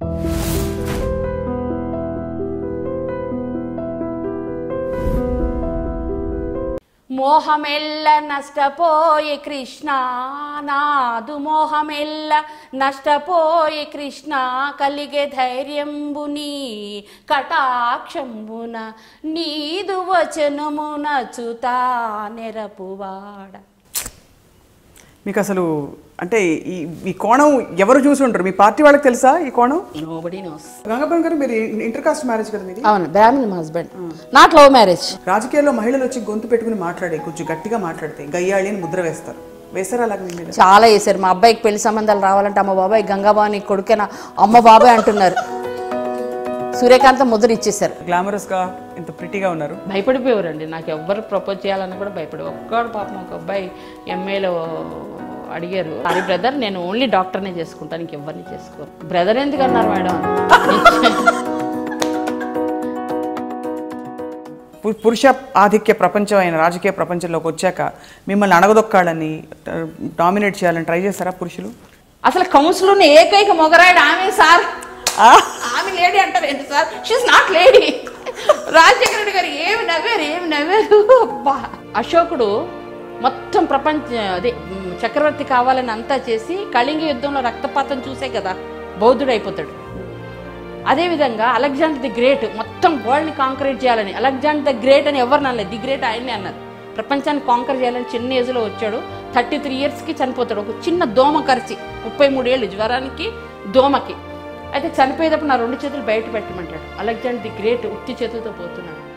మోహమెల్ల నష్టపోయి కృష్ణ నాదు మోహమెల్ల నష్టపోయి కృష్ణ కలిగే ధైర్యంబుని కటాక్షంబున నీదు వచనమున చుతా నెరపువాడ మీకు అసలు అంటే ఈ ఈ కోణం ఎవరు చూసి ఉంటారు మీ పార్టీ వాళ్ళకి తెలుసా ఈ కోణం నోబడి నోస్ గంగపన్ గారు మీరు ఇంటర్ కాస్ట్ మ్యారేజ్ కదా మీది అవును బ్రాహ్మణ్ మా హస్బెండ్ నాట్ లవ్ మ్యారేజ్ రాజకీయాల్లో మహిళలు వచ్చి గొంతు పెట్టుకుని మాట్లాడే కొంచెం గట్టిగా మాట్లాడితే గయ్యాళి అని ముద్ర వేస్తారు వేస్తారా అలాగే మీ మీద చాలా వేశారు మా అబ్బాయికి పెళ్లి సంబంధాలు రావాలంటే అమ్మ బాబాయ్ గంగాబాని కొడుకేనా అమ్మ బాబాయ్ అంటున్నారు సూర్యకాంతం ముద్ర ఇచ్చేశారు గ్లామరస్ గా ఇంత ప్రిటీగా ఉన్నారు భయపడిపోయారండి నాకు ఎవ్వరు ప్రపోజ్ చేయాలని కూడా భయపడి ఒక్కడు పాపం ఒక అబ్బాయి ఎంఏలో అడిగారు అది బ్రదర్ నేను ఓన్లీ డాక్టర్నే చేసుకుంటాను ఇంకెవ్వరిని చేసుకోరు బ్రదర్ ఎందుకు అన్నారు మేడం పు- పురుష ఆధిక్య ప్రపంచం అయిన రాజకీయ ప్రపంచంలోకి వచ్చాక మిమ్మల్ని అణగదొక్కాలని డామినేట్ చేయాలని ట్రై చేస్తారా పురుషులు అసలు కౌన్సిల్ ఏకైక మొగరాయుడు ఆమె సార్ ఆమె లేడీ అంటారు ఏంటి sir she's not lady Rajasekhara Reddy garu ఏమి నవ్వారు ఏమి నవ్వారు అబ్బా అశోకుడు మొత్తం ప్రపంచ అదే మ్, చక్రవర్తి కావాలని అంతా చేసి కళింగ యుద్ధంలో రక్తపాతం చూసే కదా బౌద్ధుడు అయిపోతాడు అదేవిధంగా అలెగ్జాండర్ ది గ్రేట్ మొత్తం వరల్డ్ని కాంకరేట్ చేయాలని అలెగ్జాండర్ ద గ్రేట్ అని ఎవరు అనలేదు ది గ్రేట్ ఆయన్నే అన్నారు ప్రపంచాన్ని కాంకర్ చేయాలని చిన్న ఏజ్లో వచ్చాడు థర్టీ త్రీ ఇయర్స్కి చనిపోతాడు ఒక చిన్న దోమ కరిచి ముప్పై మూడేళ్ళు జ్వరానికి దోమకి అయితే చనిపోయేటప్పుడు నా రెండు చేతులు బయట పెట్టమంటాడు అలెగ్జాండర్ ది గ్రేట్ ఉత్తి చేతులతో పోతున్నాడు